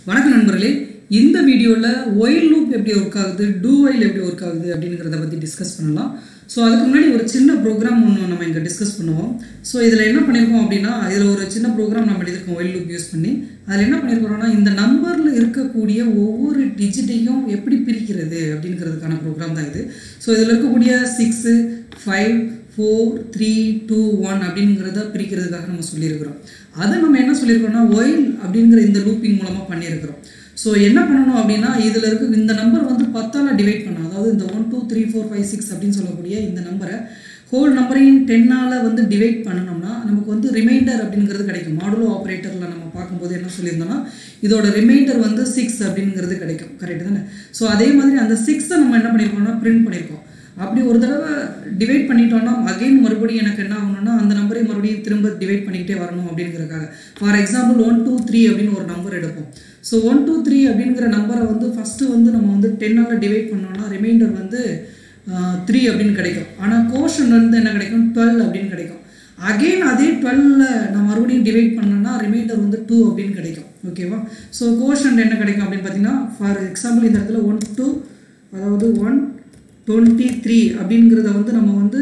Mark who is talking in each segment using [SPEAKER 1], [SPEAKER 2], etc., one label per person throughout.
[SPEAKER 1] வணக்கம் நண்பர்களே இந்த வீடியோவில் ஒயில் லூப் எப்படி ஒர்க் ஆகுது டூ ஒயில் எப்படி ஒர்க் ஆகுது அப்படிங்கிறத பற்றி டிஸ்கஸ் பண்ணலாம் ஸோ அதுக்கு முன்னாடி ஒரு சின்ன ப்ரோக்ராம் ஒன்று நம்ம இங்கே டிஸ்கஸ் பண்ணுவோம் ஸோ இதில் என்ன பண்ணியிருக்கோம் அப்படின்னா இதில் ஒரு சின்ன ப்ரோக்ராம் நம்ம எழுதியிருக்கோம் ஒயில் லூப் யூஸ் பண்ணி அதில் என்ன பண்ணியிருக்கிறோம்னா இந்த நம்பரில் இருக்கக்கூடிய ஒவ்வொரு டிஜிட்டையும் எப்படி பிரிக்கிறது அப்படிங்கிறதுக்கான ப்ரோக்ராம் தான் இது ஸோ இதில் இருக்கக்கூடிய six five four three two one அப்படிங்கிறத பிரிக்கிறதுக்காக நம்ம சொல்லியிருக்கிறோம் அதை நம்ம என்ன சொல்லியிருக்கோம்னா ஒயில் அப்படிங்கிற இந்த லூப்பிங் மூலமாக பண்ணியிருக்கிறோம் ஸோ என்ன பண்ணணும் அப்படின்னா இதில் இருக்க இந்த நம்பர் வந்து பத்தால் டிவைட் பண்ண அதாவது இந்த one two three four five six அப்படின்னு சொல்லக்கூடிய இந்த நம்பரை ஹோல் நம்பரையும் டென்னால் வந்து டிவைட் பண்ணணும்னா நமக்கு வந்து ரிமைண்டர் அப்படிங்கிறது கிடைக்கும் மாடுலோ ஆப்ரேட்டரில் நம்ம பார்க்கும்போது என்ன சொல்லியிருந்தோம்னா இதோட ரிமைண்டர் வந்து சிக்ஸ் அப்படிங்கிறது கிடைக்கும் கரெக்டு தானே ஸோ அதே மாதிரி அந்த சிக்ஸை நம்ம என்ன பண்ணியிருக்கோம்னா பிரிண்ட் பண்ணியிருக்கோம் அப்படி ஒரு தடவை டிவைட் பண்ணிட்டோம்னா அகைன் மறுபடியும் எனக்கு என்ன ஆகணும்னா அந்த நம்பரை மறுபடியும் திரும்ப டிவைட் பண்ணிக்கிட்டே வரணும் அப்படிங்கிறதுக்காக for example one two three அப்படின்னு ஒரு நம்பர் எடுப்போம் ஸோ ஒன் டூ த்ரீ அப்படிங்கிற நம்பரை வந்து ஃபஸ்ட்டு வந்து நம்ம வந்து டென்னால் டிவைட் பண்ணோம்னா ரிமைண்டர் வந்து த்ரீ அப்படின்னு கிடைக்கும் ஆனால் கோஷன் வந்து என்ன கிடைக்கும் டுவெல் அப்படின்னு கிடைக்கும் அகெயின் அதே டுவெல்ல நான் மறுபடியும் டிவைட் பண்ணேன்னா ரிமைண்டர் வந்து டூ அப்படின்னு கிடைக்கும் ஓகேவா ஸோ கோஷன் என்ன கிடைக்கும் அப்படின்னு பார்த்தீங்கன்னா ஃபார் எக்ஸாம்பிள் இந்த இடத்துல ஒன் டூ அதாவது ஒன் டுவெண்ட்டி த்ரீ அப்படிங்கிறத வந்து நம்ம வந்து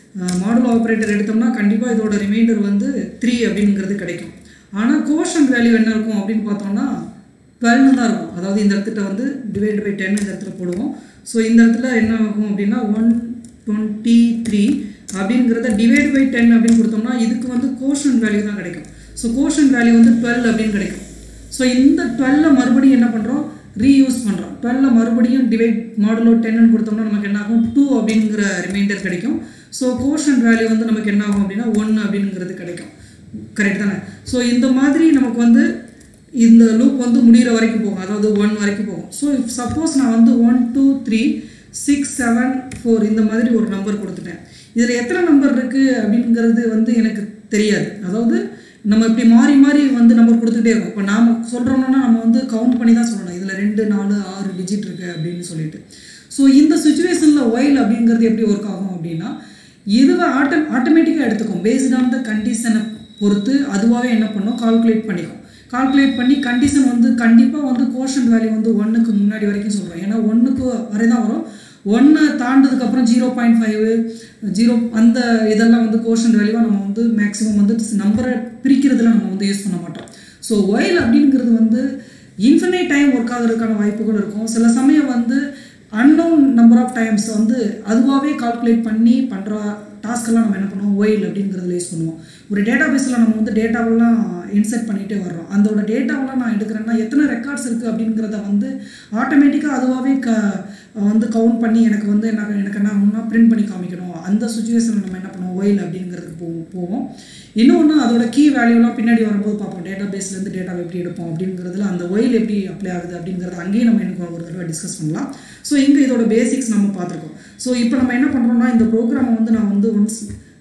[SPEAKER 1] மாடல் ஆப்ரேட்டர் எடுத்தோம்னா கண்டிப்பாக இதோட ரிமைண்டர் வந்து த்ரீ அப்படிங்கிறது கிடைக்கும் ஆனால் கோஷன் வேல்யூ என்ன இருக்கும் அப்படின்னு பார்த்தோம்னா டுவெல்னு தான் இருக்கும் அதாவது இந்த இடத்துல வந்து டிவைட் பை டென் இந்த இடத்துல போடுவோம் ஸோ இந்த இடத்துல என்ன ஆகும் அப்படின்னா ஒன் டுவெண்ட்டி த்ரீ அப்படிங்கிறத டிவைட் பை டென் அப்படின்னு கொடுத்தோம்னா இதுக்கு வந்து கோஷன் வேல்யூ தான் கிடைக்கும் ஸோ கோஷன் வேல்யூ வந்து டுவெல் அப்படின்னு கிடைக்கும் ஸோ இந்த டுவெல்ல மறுபடியும் என்ன பண்ணுறோம் ரீயூஸ் பண்ணுறோம் டுவெல்ல மறுபடியும் டிவைட் மாடலோ டென்னு கொடுத்தோம்னா நமக்கு என்ன ஆகும் டூ அப்படிங்கிற ரிமைண்டர் கிடைக்கும் ஸோ கோஷன் வேல்யூ வந்து நமக்கு என்ன ஆகும் அப்படின்னா ஒன்று அப்படிங்கிறது கிடைக்கும் கரெக்ட் தானே ஸோ இந்த மாதிரி நமக்கு வந்து இந்த லூப் வந்து முடிகிற வரைக்கும் போகும் அதாவது ஒன் வரைக்கும் போகும் ஸோ சப்போஸ் நான் வந்து one two three six seven four இந்த மாதிரி ஒரு நம்பர் கொடுத்துட்டேன் இதில் எத்தனை நம்பர் இருக்குது அப்படிங்கிறது வந்து எனக்கு தெரியாது அதாவது நம்ம இப்படி மாறி மாறி வந்து நம்பர் கொடுத்துக்கிட்டே இருக்கும் இப்போ நாம் சொல்கிறோம்னா நம்ம வந்து கவுண்ட் பண்ணி தான் சொல்லணும் இதில் ரெண்டு நாலு ஆறு டிஜிட் இருக்குது அப்படின்னு சொல்லிட்டு ஸோ இந்த சுச்சுவேஷனில் ஒயில் அப்படிங்கிறது எப்படி ஒர்க் ஆகும் அப்படின்னா இதுவை ஆட்டோ ஆட்டோமேட்டிக்காக எடுத்துக்கும் பேஸ்ட் ஆன் த கண்டிஷனை பொறுத்து அதுவாகவே என்ன பண்ணும் கால்குலேட் பண்ணிக்கும் கால்குலேட் பண்ணி கண்டிஷன் வந்து கண்டிப்பாக வந்து கோஷன் வேல்யூ வந்து ஒன்றுக்கு முன்னாடி வரைக்கும் சொல்கிறோம் ஏன்னா ஒன்றுக்கு வரை தான் வரும் ஒன்று தாண்டதுக்கப்புறம் ஜீரோ பாயிண்ட் ஃபைவ் ஜீரோ அந்த இதெல்லாம் வந்து கோஷன் வேல்யூவாக நம்ம வந்து மேக்ஸிமம் வந்து நம்பரை பிரிக்கிறதுல நம்ம வந்து யூஸ் பண்ண மாட்டோம் ஸோ ஒயில் அப்படிங்கிறது வந்து இன்ஃபினைட் டைம் ஒர்க் ஆகிறதுக்கான வாய்ப்புகள் இருக்கும் சில சமயம் வந்து அன்னோன் நம்பர் ஆஃப் டைம்ஸ் வந்து அதுவாகவே கால்குலேட் பண்ணி பண்ணுற டாஸ்க்கெல்லாம் நம்ம என்ன பண்ணுவோம் ஒயில் அப்படிங்கிறதுல யூஸ் பண்ணுவோம் ஒரு டேட்டா பேஸில் நம்ம வந்து டேட்டாவெல்லாம் இன்செர்ட் பண்ணிகிட்டே வர்றோம் அதோட டேட்டாவெல்லாம் நான் எடுக்கிறேன்னா எத்தனை ரெக்கார்ட்ஸ் இருக்குது அப்படிங்கிறத வந்து ஆட்டோமேட்டிக்காக அதுவாகவே க வந்து கவுண்ட் பண்ணி எனக்கு வந்து என்ன எனக்கு என்ன ஆகும்னா பிரிண்ட் பண்ணி காமிக்கணும் அந்த சுச்சுவேஷனில் நம்ம என்ன பண்ணுவோம் ஒயில் அப்படிங்கிறதுக்கு போவோம் போவோம் இன்னொன்று அதோட கீ வேல்யூலாம் பின்னாடி வரும்போது பார்ப்போம் டேட்டா பேஸ்லேருந்து டேட்டா எப்படி எடுப்போம் அப்படிங்கிறதுல அந்த ஒயில் எப்படி அப்ளை ஆகுது அப்படிங்கிறது அங்கேயும் நம்ம எனக்கு ஒரு தடவை டிஸ்கஸ் பண்ணலாம் ஸோ இங்கே இதோட பேசிக்ஸ் நம்ம பார்த்துருக்கோம் ஸோ இப்போ நம்ம என்ன பண்ணுறோம்னா இந்த ப்ரோக்ராமை வந்து நான் வந்து ஒன்ஸ்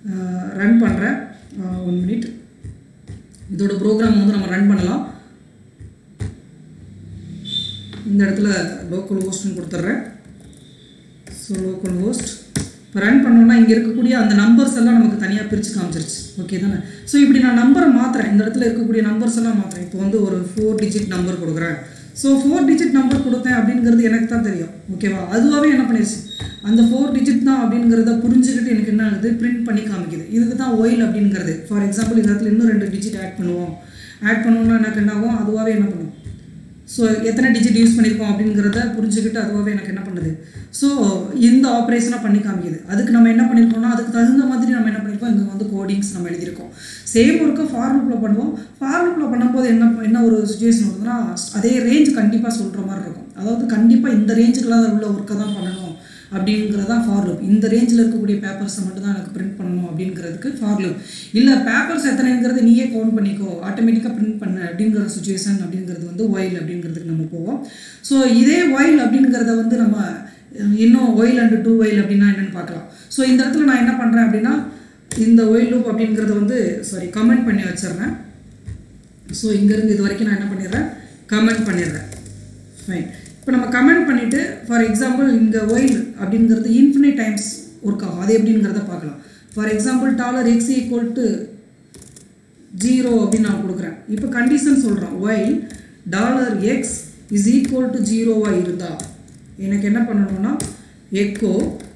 [SPEAKER 1] ரன் பண்ணுறேன் ஒன் மினிட் இதோட ப்ரோக்ராம் வந்து நம்ம ரன் பண்ணலாம் இந்த இடத்துல லோக்கல் ஹோஸ்ட்னு கொடுத்துட்றேன் ஸோ லோக்கல் ஹோஸ்ட் இப்போ ரன் பண்ணோன்னா இங்கே இருக்கக்கூடிய அந்த நம்பர்ஸ் எல்லாம் நமக்கு தனியாக பிரித்து காமிச்சிருச்சு ஓகே தானே ஸோ இப்படி நான் நம்பரை மாற்றுறேன் இந்த இடத்துல இருக்கக்கூடிய நம்பர்ஸ் எல்லாம் மாற்றுறேன் இப்போ வந்து ஒரு ஃபோர் டிஜிட் நம்பர் கொடுக்குறேன் ஸோ ஃபோர் டிஜிட் நம்பர் கொடுத்தேன் அப்படிங்கிறது எனக்கு தான் தெரியும் ஓகேவா அதுவாகவே என்ன பண்ணிடுச்சு அந்த ஃபோர் டிஜிட் தான் அப்படிங்கிறத புரிஞ்சுக்கிட்டு எனக்கு என்ன ஆகுது பிரிண்ட் பண்ணி காமிக்குது இதுக்கு தான் ஒயில் அப்படிங்கிறது ஃபார் எக்ஸாம்பிள் இந்த இடத்துல இன்னும் ரெண்டு டிஜிட் ஆட் பண்ணுவோம் ஆட் பண்ணோம்னா எனக்கு என்ன ஆகும் அதுவாகவே என்ன பண்ணும் ஸோ எத்தனை டிஜிட் யூஸ் பண்ணியிருக்கோம் அப்படிங்கிறத புரிஞ்சுக்கிட்டு அதுவாகவே எனக்கு என்ன பண்ணுது ஸோ இந்த ஆப்ரேஷனாக பண்ணி காமிக்குது அதுக்கு நம்ம என்ன பண்ணியிருக்கோம்னா அதுக்கு தகுந்த மாதிரி நம்ம என்ன பண்ணியிருக்கோம் இங்கே வந்து கோடிங்ஸ் நம்ம எழுதியிருக்கோம் சேம் ஒர்க்கை ஃபார்லூப்பில் பண்ணுவோம் ஃபார்லூப்பில் பண்ணும்போது என்ன என்ன ஒரு சுச்சுவேஷன் வருதுன்னா அதே ரேஞ்ச் கண்டிப்பாக சொல்கிற மாதிரி இருக்கும் அதாவது கண்டிப்பாக இந்த ரேஞ்சுக்குலாம் உள்ள ஒர்க்கை தான் பண்ணணும் அப்படிங்கிறதா ஃபார் லுப் இந்த ரேஞ்சில் இருக்கக்கூடிய பேப்பர்ஸை மட்டும் தான் எனக்கு பிரிண்ட் பண்ணணும் அப்படிங்கிறதுக்கு ஃபார் லுப் இல்லை பேப்பர்ஸ் எத்தனைங்கிறது நீயே கவுண்ட் பண்ணிக்கோ ஆட்டோமேட்டிக்காக பிரிண்ட் பண்ண அப்படிங்கிற சுச்சுவேஷன் அப்படிங்கிறது வந்து ஒயில் அப்படிங்கிறதுக்கு நம்ம போவோம் ஸோ இதே ஒயில் அப்படிங்கிறத வந்து நம்ம இன்னும் ஒயில் அண்டு டூ ஒயில் அப்படின்னா என்னென்னு பார்க்கலாம் ஸோ இந்த இடத்துல நான் என்ன பண்ணுறேன் அப்படின்னா இந்த ஒயில் லூப் அப்படிங்கிறத வந்து சாரி கமெண்ட் பண்ணி வச்சிடுறேன் ஸோ இங்கேருந்து இது வரைக்கும் நான் என்ன பண்ணிடுறேன் கமெண்ட் பண்ணிடுறேன் ஃபைன் இப்போ நம்ம கமெண்ட் பண்ணிவிட்டு ஃபார் எக்ஸாம்பிள் இந்த ஒயில் அப்படிங்கிறது இன்ஃபினிட் டைம்ஸ் ஒர்க் ஆகும் அது எப்படிங்கிறத பார்க்கலாம் for example dollar x equal to zero அப்படின்னு நான் கொடுக்குறேன் இப்போ கண்டிஷன் சொல்கிறோம் while dollar x is equal to ஜீரோவாக இருந்தால் எனக்கு என்ன பண்ணணும்னா எக்கோ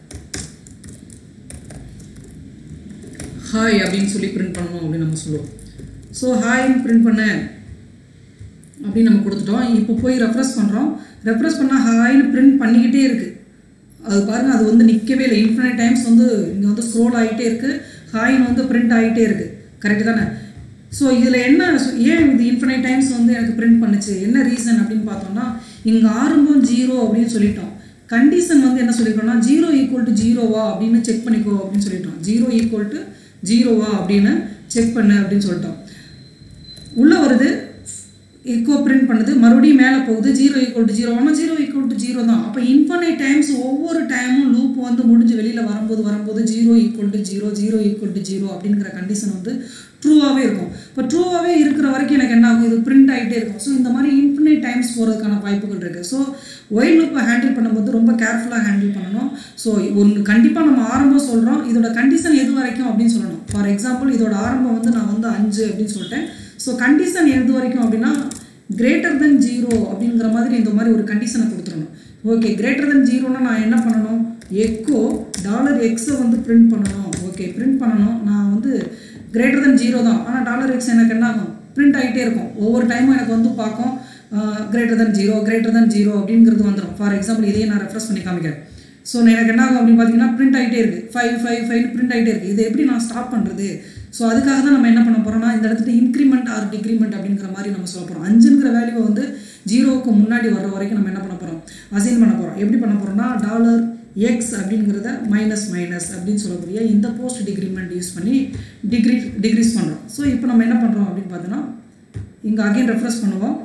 [SPEAKER 1] ஹாய் அப்படின்னு சொல்லி பிரிண்ட் பண்ணணும் அப்படின்னு நம்ம சொல்லுவோம் ஸோ ஹாய்னு பிரிண்ட் பண்ண அப்படின்னு நம்ம கொடுத்துட்டோம் இப்போ போய் ரெஃப்ரெஷ் பண்ணுறோம் ரெஃப்ரெஷ் பண்ணால் ஹாய்னு பிரிண்ட் பண்ணிக்கிட்டே இருக்குது அது பாருங்கள் அது வந்து நிற்கவே இல்லை இன்ஃபினிட் டைம்ஸ் வந்து இங்கே வந்து ஸ்க்ரோல் ஆகிட்டே இருக்குது ஹாய்னு வந்து பிரிண்ட் ஆகிட்டே இருக்குது கரெக்டு தானே ஸோ இதில் என்ன ஏன் இது இன்ஃபினைட் டைம்ஸ் வந்து எனக்கு பிரிண்ட் பண்ணுச்சு என்ன ரீசன் அப்படின்னு பார்த்தோம்னா இங்கே ஆரம்பம் ஜீரோ அப்படின்னு சொல்லிட்டோம் கண்டிஷன் வந்து என்ன சொல்லியிருக்கோம்னா ஜீரோ ஈக்குவல் டு ஜீரோவா அப்படின்னு செக் பண்ணிக்கோ அப்படின்னு சொல்லிட்டோம் ஜீரோ ஈக்குவல் டு ஜீரோவா அப்படின்னு செக் பண்ணு அப்படின்னு சொல்லிட்டோம் உள்ளே வருது எக்கோ பிரிண்ட் பண்ணுது மறுபடியும் மேலே போகுது ஜீரோ ஈக்குவல் டு ஜீரோ ஆனால் ஜீரோ ஈக்குவல் டு ஜீரோ தான் அப்போ இன்ஃபனைட் டைம்ஸ் ஒவ்வொரு டைமும் லூப் வந்து முடிஞ்சு வெளியில் வரும்போது வரும்போது zero equal to zero zero equal to zero அப்படிங்கிற கண்டிஷன் வந்து ட்ரூவாகவே இருக்கும் இப்போ ட்ரூவாகவே இருக்கிற வரைக்கும் எனக்கு என்ன ஆகும் இது பிரிண்ட் ஆகிட்டே இருக்கும் ஸோ இந்த மாதிரி இன்ஃபினைட் டைம்ஸ் போகிறதுக்கான வாய்ப்புகள் இருக்குது ஸோ ஒயில் லூப்பை ஹேண்டில் பண்ணும்போது ரொம்ப கேர்ஃபுல்லாக ஹேண்டில் பண்ணணும் ஸோ ஒன்று கண்டிப்பாக நம்ம ஆரம்பம் சொல்கிறோம் இதோட கண்டிஷன் எது வரைக்கும் அப்படின்னு சொல்லணும் ஃபார் எக்ஸாம்பிள் இதோட ஆரம்பம் வந்து நான் வந்து அஞ்சு அப்படின்னு சொல்லிட்டேன் ஸோ கண்டிஷன் எது வரைக்கும் அப்படின்னா கிரேட்டர் தென் ஜீரோ அப்படிங்கிற மாதிரி இந்த மாதிரி ஒரு கண்டிஷனை கொடுத்துடணும் ஓகே கிரேட்டர் தென் ஜீரோனா நான் என்ன பண்ணணும் எக்கோ டாலர் எக்ஸை வந்து பிரிண்ட் பண்ணணும் ஓகே பிரிண்ட் பண்ணணும் நான் வந்து கிரேட்டர் தென் ஜீரோ தான் ஆனால் டாலர் எக்ஸ் எனக்கு என்ன ஆகும் பிரிண்ட் ஆகிட்டே இருக்கும் ஒவ்வொரு டைமும் எனக்கு வந்து பார்க்கும் greater than zero greater than zero அப்படிங்கிறது வந்துடும் ஃபார் எக்ஸாம்பிள் இதையே நான் ரெஃப்ரெஷ் பண்ணி காமிக்கிறேன் ஸோ எனக்கு என்ன ஆகும் அப்படின்னு பார்த்தீங்கன்னா பிரிண்ட் ஆகிட்டே இருக்குது ஃபைவ் ஃபைவ் ஃபைவ் பிரிண்ட் ஆகிட்டே இருக்குது இதை எப்படி நான் ஸ்டாப் பண்ணுறது ஸோ அதுக்காக தான் நம்ம என்ன பண்ண போகிறோம்னா இந்த இடத்துல இன்க்ரிமெண்ட் ஆர் டிக்ரிமெண்ட் அப்படிங்கிற மாதிரி நம்ம சொல்ல போகிறோம் அஞ்சுங்கிற வேல்யூவை வந்து ஜீரோவுக்கு முன்னாடி வர்ற வரைக்கும் நம்ம என்ன பண்ண போகிறோம் அசைன் பண்ண போகிறோம் எப்படி பண்ண போகிறோம்னா டாலர் எக்ஸ் அப்படிங்கிறத மைனஸ் மைனஸ் அப்படின்னு சொல்லக்கூடிய இந்த போஸ்ட் டிக்ரிமெண்ட் யூஸ் பண்ணி டிக்ரி டிக்ரீஸ் பண்ணுறோம் ஸோ இப்போ நம்ம என்ன பண்ணுறோம் அப்படின்னு பார்த்தோன்னா இங்கே அகைன் ரெஃப்ரெஷ் பண்ணுவோம்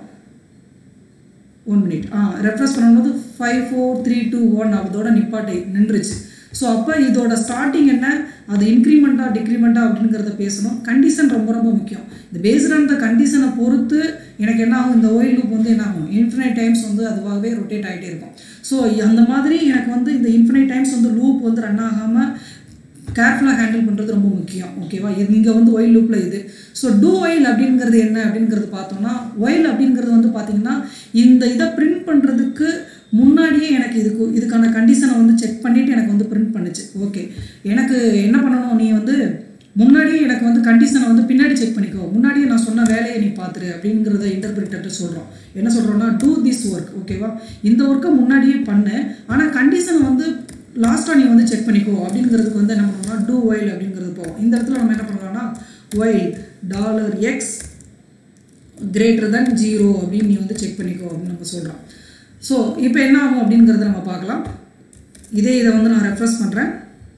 [SPEAKER 1] ஒன் மினிட் ஆ ரெஃப்ரெஷ் பண்ணும்போது five four three two one அதோட நிப்பாட்டை நின்றுச்சு ஸோ அப்போ இதோட ஸ்டார்டிங் என்ன அது இன்க்ரிமெண்ட்டா டிக்ரிமெண்ட்டா அப்படிங்கிறத பேசணும் கண்டிஷன் ரொம்ப ரொம்ப முக்கியம் இந்த பேஸ்ட் ஆன் த கண்டிஷனை பொறுத்து எனக்கு என்ன ஆகும் இந்த ஓயில் லூப் வந்து என்ன ஆகும் இன்ஃபினைட் டைம்ஸ் வந்து அதுவாகவே ரொட்டேட் ஆகிட்டே இருக்கும் ஸோ அந்த மாதிரி எனக்கு வந்து இந்த இன்ஃபினைட் டைம்ஸ் வந்து லூப் வந்து ரன் ஆகாமல் கேர்ஃபுல்லாக ஹேண்டில் பண்ணுறது ரொம்ப முக்கியம் ஓகேவா இங்கே வந்து ஒயில் லூப்பில் இது ஸோ டூ ஒயில் அப்படிங்கிறது என்ன அப்படிங்கிறது பார்த்தோம்னா ஒயில் அப்படிங்கிறது வந்து பார்த்தீங்கன்னா இந்த இதை பிரிண்ட் பண்ணுறதுக்கு முன்னாடியே எனக்கு இதுக்கு இதுக்கான கண்டிஷனை வந்து செக் பண்ணிவிட்டு எனக்கு வந்து பிரிண்ட் பண்ணுச்சு ஓகே எனக்கு என்ன பண்ணணும் நீ வந்து முன்னாடியே எனக்கு வந்து கண்டிஷனை வந்து பின்னாடி செக் பண்ணிக்கோ முன்னாடியே நான் சொன்ன வேலையை நீ பார்த்துரு அப்படிங்கிறத இன்டர்பிரிட்டர்ட்டு சொல்கிறோம் என்ன சொல்கிறோன்னா டூ திஸ் ஒர்க் ஓகேவா இந்த ஒர்க்கை முன்னாடியே பண்ணு ஆனால் கண்டிஷனை வந்து லாஸ்ட்டாக நீ வந்து செக் பண்ணிக்கோ அப்படிங்கிறதுக்கு வந்து என்ன பண்ணணும்னா டூ ஒயில் அப்படிங்கிறது போவோம் இந்த இடத்துல நம்ம என்ன பண்ணலாம்னா while dollar x greater than zero அப்படின்னு நீ வந்து செக் பண்ணிக்கோ அப்படின்னு நம்ம சொல்கிறோம் ஸோ இப்போ என்ன ஆகும் அப்படிங்கிறத நம்ம பார்க்கலாம் இதே இதை வந்து நான் ரெஃப்ரெஷ் பண்ணுறேன்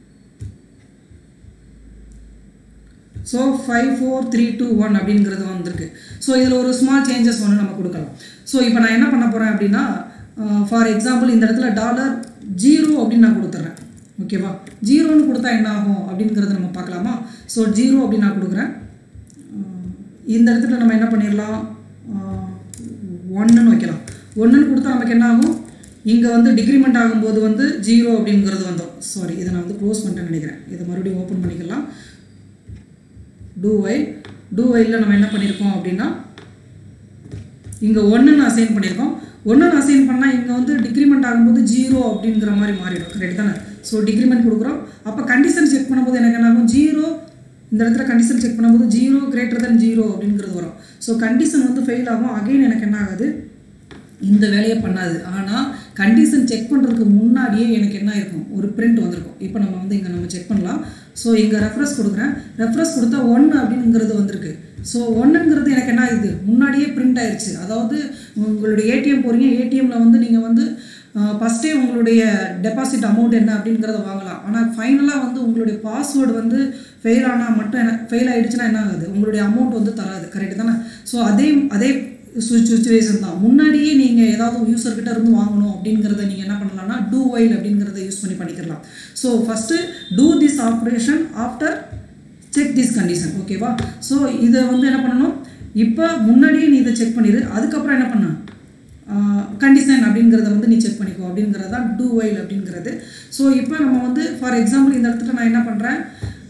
[SPEAKER 1] so five four three two one அப்படிங்கிறது வந்திருக்கு ஸோ இதில் ஒரு ஸ்மால் சேஞ்சஸ் ஒன்று நம்ம கொடுக்கலாம் ஸோ இப்போ நான் என்ன பண்ண போகிறேன் அப்படின்னா ஃபார் எக்ஸாம்பிள் இந்த இடத்துல டாலர் ஜீரோ அப்படின்னு நான் கொடுத்துட்றேன் ஓகேவா ஜீரோன்னு கொடுத்தா என்ன ஆகும் அப்படிங்கிறத நம்ம பார்க்கலாமா ஸோ ஜீரோ அப்படின்னு நான் கொடுக்குறேன் இந்த இடத்துல நம்ம என்ன பண்ணிடலாம் ஒன்றுன்னு வைக்கலாம் ஒன்றுன்னு கொடுத்தா நமக்கு என்ன ஆகும் இங்கே வந்து டிக்ரிமெண்ட் ஆகும்போது வந்து ஜீரோ அப்படிங்கிறது வந்தோம் சாரி இதை நான் வந்து க்ளோஸ் பண்ணிட்டேன்னு நினைக்கிறேன் இதை மறுபடியும் ஓப்பன் பண்ணிக்கலாம் டூ வைல் டூ வைலில் நம்ம என்ன பண்ணியிருக்கோம் அப்படின்னா இங்கே ஒன்றுன்னு அசைன் பண்ணியிருக்கோம் ஒன்றுன்னு அசைன் பண்ணால் இங்கே வந்து டிக்ரிமெண்ட் ஆகும்போது ஜீரோ அப்படிங்கிற மாதிரி மாறிடும் கரெக்ட் தானே ஸோ டிக்ரிமெண்ட் கொடுக்குறோம் அப்போ கண்டிஷன் செக் பண்ணும்போது எனக்கு என்ன ஆகும் ஜீரோ இந்த இடத்துல கண்டிஷன் செக் பண்ணும்போது ஜீரோ கிரேட்டர் தென் ஜீரோ அப்படிங்கிறது வரும் ஸோ கண்டிஷன் வந்து ஃபெயில் ஆகும் அகைன் எனக்கு என்ன ஆகுது இந்த வேலையை பண்ணாது ஆனால் கண்டிஷன் செக் பண்ணுறதுக்கு முன்னாடியே எனக்கு என்ன இருக்கும் ஒரு பிரிண்ட் வந்திருக்கும் இப்போ நம்ம வந்து இங்கே நம்ம செக் பண்ணலாம் ஸோ இங்கே ரெஃப்ரெஷ் கொடுக்குறேன் ரெஃப்ரெஷ் கொடுத்தா ஒன்று அப்படிங்கிறது வந்திருக்கு ஸோ ஒன்றுங்கிறது எனக்கு என்ன ஆகுது முன்னாடியே பிரிண்ட் ஆயிடுச்சு அதாவது உங்களுடைய ஏடிஎம் போகிறீங்க ஏடிஎம்மில் வந்து நீங்கள் வந்து ஃபஸ்ட்டே உங்களுடைய டெபாசிட் அமௌண்ட் என்ன அப்படிங்கிறத வாங்கலாம் ஆனால் ஃபைனலாக வந்து உங்களுடைய பாஸ்வேர்டு வந்து ஃபெயில் ஆனால் மட்டும் என்ன ஃபெயில் ஆகிடுச்சுன்னா என்ன ஆகுது உங்களுடைய அமௌண்ட் வந்து தராது கரெக்டு தானே ஸோ அதே அதே சுச்சுவேஷன் தான் முன்னாடியே நீங்கள் ஏதாவது யூசர்கிட்ட இருந்து வாங்கணும் அப்படிங்கிறத நீங்கள் என்ன பண்ணலாம்னா டூ வைல் அப்படிங்கிறத யூஸ் பண்ணி பண்ணிக்கலாம் so first do this operation after check this condition ஓகேவா ஸோ இதை வந்து என்ன பண்ணணும் இப்போ முன்னாடியே நீ இதை செக் பண்ணிடு அதுக்கப்புறம் என்ன பண்ண கண்டிஷன் அப்படிங்கிறத வந்து நீ செக் பண்ணிக்கோ அப்படிங்கிறது தான் டூ வைல் அப்படிங்கிறது ஸோ இப்போ நம்ம வந்து ஃபார் எக்ஸாம்பிள் இந்த இடத்துல நான் என்ன பண்ணுறேன்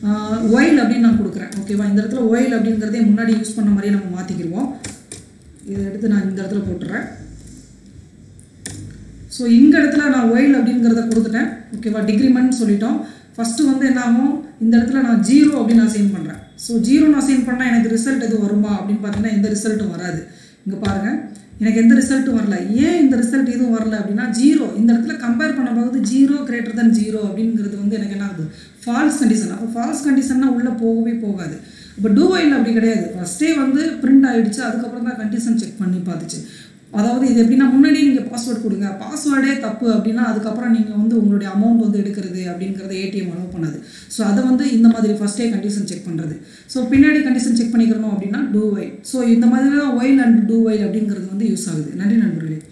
[SPEAKER 1] ஒயில் அப்படின்னு நான் கொடுக்குறேன் ஓகேவா இந்த இடத்துல ஒயில் அப்படிங்கிறதே முன்னாடி யூஸ் பண்ண மாதிரியே நம்ம மாற்றிக்கிடுவோம் இதை எடுத்து நான் இந்த இடத்துல போட்டுறேன் ஸோ இந்த இடத்துல நான் ஒயில் அப்படிங்கிறத கொடுத்துட்டேன் ஓகேவா டிக்ரிமெண்ட் சொல்லிட்டோம் ஃபஸ்ட்டு வந்து என்ன ஆகும் இந்த இடத்துல நான் ஜீரோ அப்படின்னு அசைன் பண்ணுறேன் ஸோ ஜீரோ நான் அசைன் பண்ணால் எனக்கு ரிசல்ட் எதுவும் வருமா அப்படின்னு பார்த்தீங்கன்னா எந்த ரிசல்ட்டும் வராது இங்கே பாருங்கள் எனக்கு எந்த ரிசல்ட்டும் வரல ஏன் இந்த ரிசல்ட் எதுவும் வரல அப்படின்னா ஜீரோ இந்த இடத்துல கம்பேர் பண்ணும்போது ஜீரோ கிரேட்டர் than ஜீரோ அப்படிங்கிறது வந்து எனக்கு என்ன ஆகுது ஃபால்ஸ் கண்டிஷன் அப்போ ஃபால்ஸ் கண்டிஷன்னா உள்ளே போகவே போகாது இப்போ டூ வைல் அப்படி கிடையாது ஃபஸ்ட்டே வந்து பிரிண்ட் ஆயிடுச்சு அதுக்கப்புறம் தான் கண்டிஷன் செக் பண்ணி பார்த்துச்சு அதாவது இது எப்படின்னா முன்னாடியே நீங்கள் பாஸ்வேர்ட் கொடுங்க பாஸ்வேர்டே தப்பு அப்படின்னா அதுக்கப்புறம் நீங்கள் வந்து உங்களுடைய அமௌண்ட் வந்து எடுக்கிறது அப்படிங்கிறத ஏடிஎம் அலோவ் பண்ணாது ஸோ அதை வந்து இந்த மாதிரி ஃபஸ்ட்டே கண்டிஷன் செக் பண்ணுறது ஸோ பின்னாடி கண்டிஷன் செக் பண்ணிக்கிறணும் அப்படின்னா டூ வைல் ஸோ இந்த மாதிரி தான் ஒயில் அண்ட் டூ வைல் அப்படிங்கிறது வந்து யூஸ் ஆகுது நன்றி நண்பர்களே